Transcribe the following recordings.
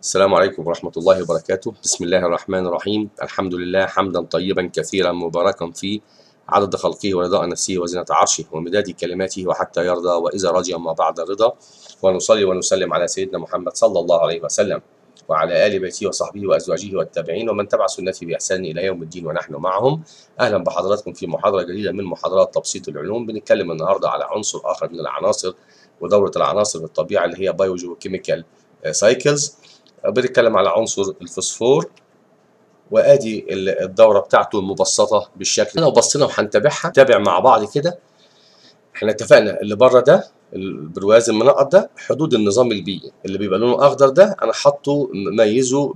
السلام عليكم ورحمة الله وبركاته بسم الله الرحمن الرحيم الحمد لله حمدا طيبا كثيرا مباركا فيه عدد خلقه ورضاء نفسه وزنة عرشه ومداد كلماته وحتى يرضى وإذا رضي ما بعد الرضا ونصلي ونسلم على سيدنا محمد صلى الله عليه وسلم وعلى آل بيته وصحبه وأزواجه والتابعين ومن تبع سنته بإحسان إلى يوم الدين ونحن معهم أهلا بحضراتكم في محاضرة جديدة من محاضرات تبسيط العلوم بنتكلم النهاردة على عنصر آخر من العناصر ودورة العناصر بالطبيعة اللي هي بايوجيوكيميكال سايكلز بنتكلم على عنصر الفوسفور وادي الدوره بتاعته المبسطه بالشكل لو بصينا وهنتابعها نتابع مع بعض كده احنا اتفقنا اللي بره ده البرواز المنقط ده حدود النظام البيئي اللي بيبقى لونه اخضر ده انا حاطه ميزه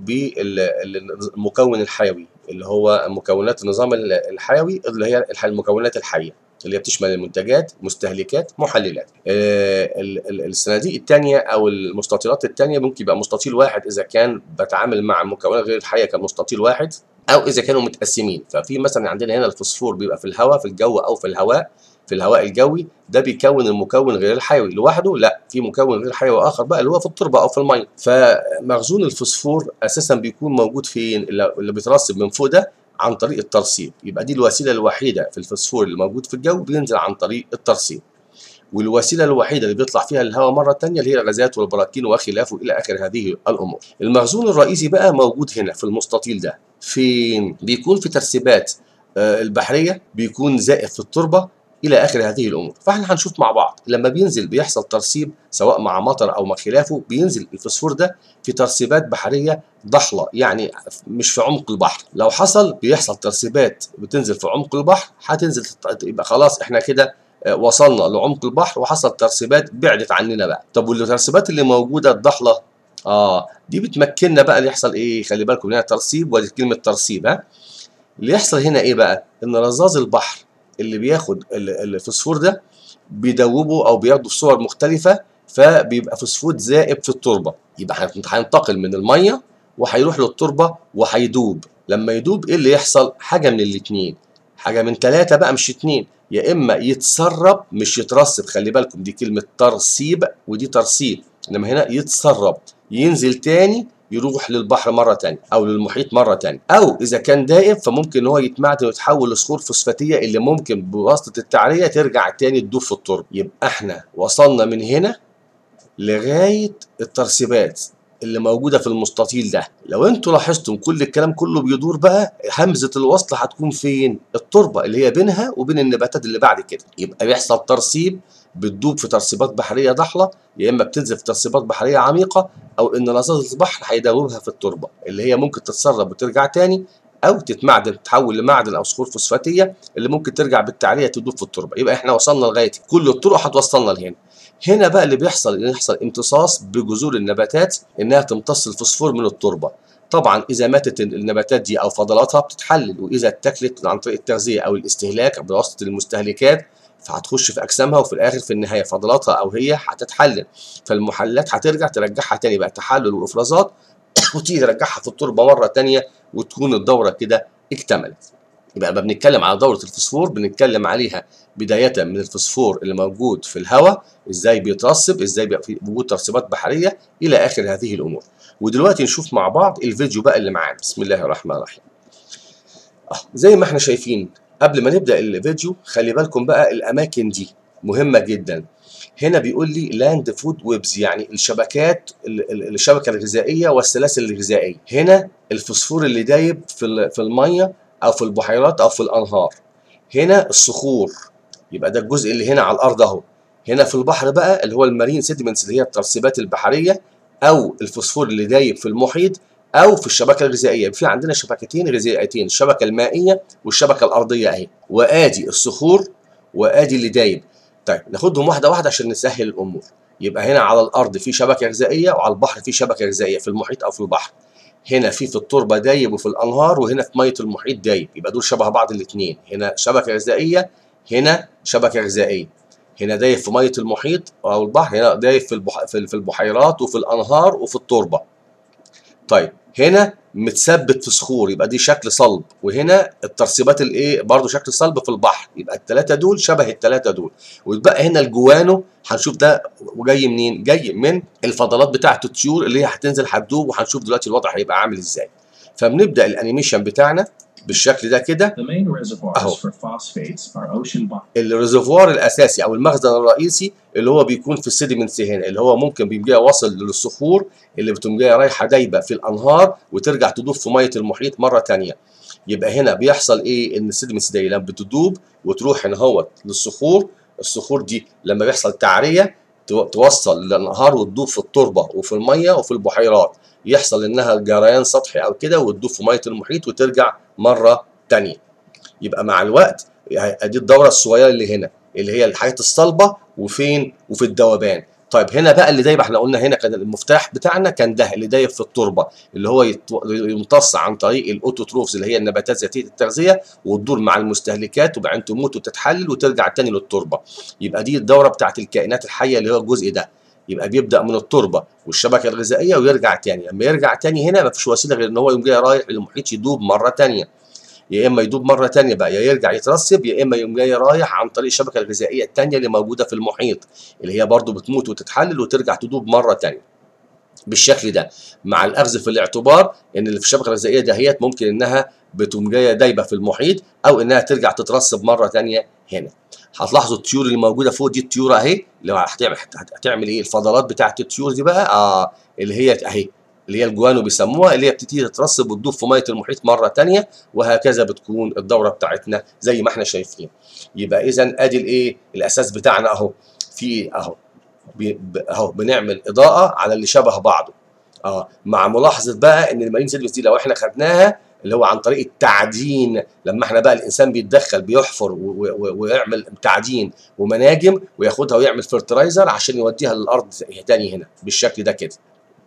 بالمكون الحيوي اللي هو مكونات النظام الحيوي اللي هي المكونات الحيه اللي هي بتشمل المنتجات مستهلكات محللات آه الصناديق الثانيه او المستطيلات الثانيه ممكن يبقى مستطيل واحد اذا كان بتعامل مع المكونات غير الحيه كمستطيل واحد او اذا كانوا متقسمين ففي مثلا عندنا هنا الفوسفور بيبقى في الهواء في الجو او في الهواء في الهواء الجوي ده بيكون المكون غير الحيوي لوحده لا في مكون غير حيوي اخر بقى اللي هو في التربه او في الميه فمخزون الفوسفور اساسا بيكون موجود فين اللي بيترسب من فوق ده عن طريق الترسيب يبقى دي الوسيله الوحيده في الفوسفور اللي موجود في الجو بينزل عن طريق الترسيب والوسيله الوحيده اللي بيطلع فيها الهواء مره ثانيه اللي هي الغازات والبراكين وخلافه الى اخر هذه الامور المخزون الرئيسي بقى موجود هنا في المستطيل ده فين بيكون في ترسيبات البحريه بيكون زائد في التربه الى اخر هذه الامور فاحنا هنشوف مع بعض لما بينزل بيحصل ترسيب سواء مع مطر او ما خلافه بينزل الفوسفور ده في ترسيبات بحريه ضحله يعني مش في عمق البحر لو حصل بيحصل ترسيبات بتنزل في عمق البحر هتنزل يبقى خلاص احنا كده وصلنا لعمق البحر وحصل ترسيبات بعدت عننا بقى طب والترسيبات اللي موجوده الضحله اه دي بتمكننا بقى اللي يحصل ايه خلي بالكم هنا ترسيب ودي كلمه ترسيب ها اللي يحصل هنا ايه بقى ان رذاذ البحر اللي بياخد الفوسفور ده بيدوبه او بياخده في صور مختلفه فبيبقى فوسفور زائب في التربه يبقى هينتقل من الميه وهيروح للتربه وهيدوب لما يدوب ايه اللي يحصل حاجه من الاثنين حاجه من ثلاثه بقى مش اثنين يا اما يتسرب مش يترسب خلي بالكم دي كلمه ترسيب ودي ترسيب انما هنا يتسرب ينزل تاني يروح للبحر مره ثانيه او للمحيط مره ثانيه او اذا كان دائب فممكن ان هو يتمعدن ويتحول لصخور فوسفاتيه اللي ممكن بواسطه التعريه ترجع تاني تدوب في التربه يبقى احنا وصلنا من هنا لغايه الترسيبات اللي موجوده في المستطيل ده لو انتوا لاحظتم كل الكلام كله بيدور بقى همزه الوصل هتكون فين التربه اللي هي بينها وبين النباتات اللي بعد كده يبقى بيحصل ترسيب بتدوب في ترسيبات بحريه ضحله يا اما بتنزل في ترسيبات بحريه عميقه او ان رذاذ البحر هيدوبها في التربه اللي هي ممكن تتسرب وترجع تاني او تتمعدن تتحول لمعدن او صخور فوسفاتيه اللي ممكن ترجع بالتعريه تدوب في التربه يبقى احنا وصلنا لغايه كل الطرق هتوصلنا لهنا هنا بقى اللي بيحصل اللي يحصل امتصاص بجذور النباتات انها تمتص الفوسفور من التربه طبعا اذا ماتت النباتات دي او فضلاتها بتتحلل واذا اتاكلت عن طريق التغذيه او الاستهلاك بواسطه المستهلكات فهتخش في اجسامها وفي الاخر في النهايه فضلاتها او هي هتتحلل فالمحللات هترجع ترجعها تاني بقى تحلل وافرازات وتيجي ترجعها في التربه مره تانيه وتكون الدوره كده اكتملت يبقى لما بنتكلم على دوره الفوسفور بنتكلم عليها بدايه من الفوسفور اللي موجود في الهواء ازاي بيترسب ازاي بيبقى في وجود ترسيبات بحريه الى اخر هذه الامور ودلوقتي نشوف مع بعض الفيديو بقى اللي معانا بسم الله الرحمن الرحيم اه زي ما احنا شايفين قبل ما نبدا الفيديو خلي بالكم بقى الاماكن دي مهمه جدا هنا بيقول لي لاند فود ويبز يعني الشبكات الشبكه الغذائيه والسلاسل الغذائيه هنا الفوسفور اللي دايب في في الميه او في البحيرات او في الانهار هنا الصخور يبقى ده الجزء اللي هنا على الارض اهو هنا في البحر بقى اللي هو المارين سيدمنتس اللي هي الترسيبات البحريه او الفوسفور اللي دايب في المحيط او في الشبكه الغذائيه في عندنا شبكتين غذائيتين الشبكه المائيه والشبكه الارضيه اهي وادي الصخور وادي اللي دايب طيب ناخدهم واحده واحده عشان نسهل الامور يبقى هنا على الارض في شبكه غذائيه وعلى البحر في شبكه غذائيه في المحيط او في البحر هنا في في التربه دايب وفي الانهار وهنا في ميه المحيط دايب يبقى دول شبه بعض الاثنين هنا شبكه غذائيه هنا شبكه غذائيه هنا دايب في ميه المحيط او البحر هنا دايب في البح... في البحيرات وفي الانهار وفي التربه طيب هنا متثبت في صخور يبقى دي شكل صلب وهنا الترسيبات الايه برضه شكل صلب في البحر يبقى الثلاثه دول شبه الثلاثه دول ويتبقى هنا الجوانو هنشوف ده وجاي منين جاي من الفضلات بتاعه الطيور اللي هي هتنزل هتدوب وهنشوف دلوقتي الوضع هيبقى عامل ازاي فبنبدا الانيميشن بتاعنا بالشكل ده كده The main reservoirs أهو. for phosphates are ocean bottom. الريزرفوار الاساسي او المخزن الرئيسي اللي هو بيكون في السيديمنتس هنا اللي هو ممكن بيبقى واصل للصخور اللي بتقوم جايه رايحه دايبه في الانهار وترجع تدوب في ميه المحيط مره تانية يبقى هنا بيحصل ايه ان السيديمنتس دي لما بتدوب وتروح هنا هوت للصخور الصخور دي لما بيحصل تعريه تو- توصل للانهار وتدوب في التربه وفي الميه وفي البحيرات يحصل انها جريان سطحي او كده وتدوب في ميه المحيط وترجع مره تانية يبقى مع الوقت ادي الدوره الصغيره اللي هنا اللي هي الحاجات الصلبه وفين وفي الذوبان طيب هنا بقى اللي دايب احنا قلنا هنا كان المفتاح بتاعنا كان ده اللي دايب في التربه اللي هو يتو- يمتص عن طريق الاوتوتروفز اللي هي النباتات ذاتيه التغذيه وتدور مع المستهلكات وبعدين تموت وتتحلل وترجع تاني للتربه يبقى دي الدوره بتاعت الكائنات الحيه اللي هو الجزء ده يبقى بيبدا من التربه والشبكه الغذائيه ويرجع تاني لما يرجع تاني هنا مفيش وسيله غير ان هو يقوم جاي رايح للمحيط يدوب مره تانيه يا اما يدوب مره تانية بقى يا يرجع يترسب يا اما يقوم جاي رايح عن طريق الشبكه الغذائيه التانية اللي موجوده في المحيط اللي هي برضو بتموت وتتحلل وترجع تدوب مره تانية بالشكل ده مع الاخذ في الاعتبار ان اللي في الشبكه الغذائيه دهيت ممكن انها بتقوم جايه دايبه في المحيط او انها ترجع تترسب مره تانية هنا هتلاحظوا الطيور اللي موجوده فوق دي الطيور اهي اللي هو هتعمل هتعمل ايه الفضلات بتاعت الطيور دي بقى اه اللي هي اهي اللي هي الجوانو بيسموها اللي هي بتبتدي تترسب وتدوب في ميه المحيط مره تانية وهكذا بتكون الدوره بتاعتنا زي ما احنا شايفين يبقى اذا ادي الايه الاساس بتاعنا اهو في اهو بي- ب- اهو بنعمل اضاءه على اللي شبه بعضه اه مع ملاحظه بقى ان المارين سيرفيس دي لو احنا خدناها اللي هو عن طريق التعدين لما احنا بقى الانسان بيتدخل بيحفر و- و- و- ويعمل تعدين ومناجم وياخدها ويعمل فيرتلايزر عشان يوديها للارض تاني هنا بالشكل ده كده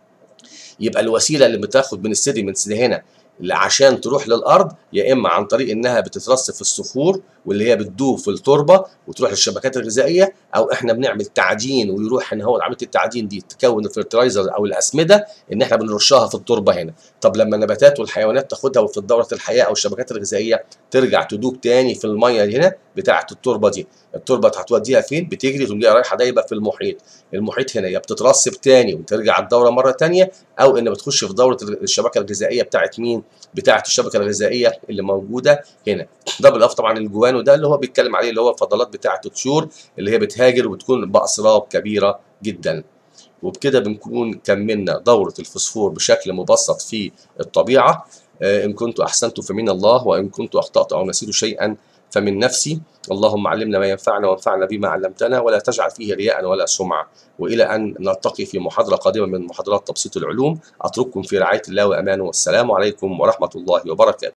يبقى الوسيله اللي بتاخد من السيديمنتس دي هنا اللي عشان تروح للارض يا اما عن طريق انها بتترسب في الصخور واللي هي بتدوب في التربه وتروح للشبكات الغذائيه او احنا بنعمل تعدين ويروح ان هو عمليه التعدين دي تكون الفيرتلايزر او الاسمده ان احنا بنرشها في التربه هنا طب لما النباتات والحيوانات تاخدها وفي دوره الحياه او الشبكات الغذائيه ترجع تدوب تاني في الميه دي هنا بتاعه التربه دي التربه هتوديها فين بتجري تقوم جايه رايحه دايبه في المحيط المحيط هنا يا بتترسب تاني وترجع الدوره مره تانيه او ان بتخش في دوره الشبكه الغذائيه بتاعت مين بتاعه الشبكه الغذائيه اللي موجوده هنا ده بالاضافه طبعا الجوانو ده اللي هو بيتكلم عليه اللي هو الفضلات بتاعه الطيور اللي هي بتهاجر وبتكون باسراب كبيره جدا وبكده بنكون كملنا دورة الفوسفور بشكل مبسط في الطبيعة آه، إن كنت أحسنت فمن الله وإن كنت أخطأت أو نسيت شيئا فمن نفسي اللهم علمنا ما ينفعنا وانفعنا بما علمتنا ولا تجعل فيه رياء ولا سمعة وإلى أن نلتقي في محاضرة قادمة من محاضرات تبسيط العلوم أترككم في رعاية الله وأمانه والسلام عليكم ورحمة الله وبركاته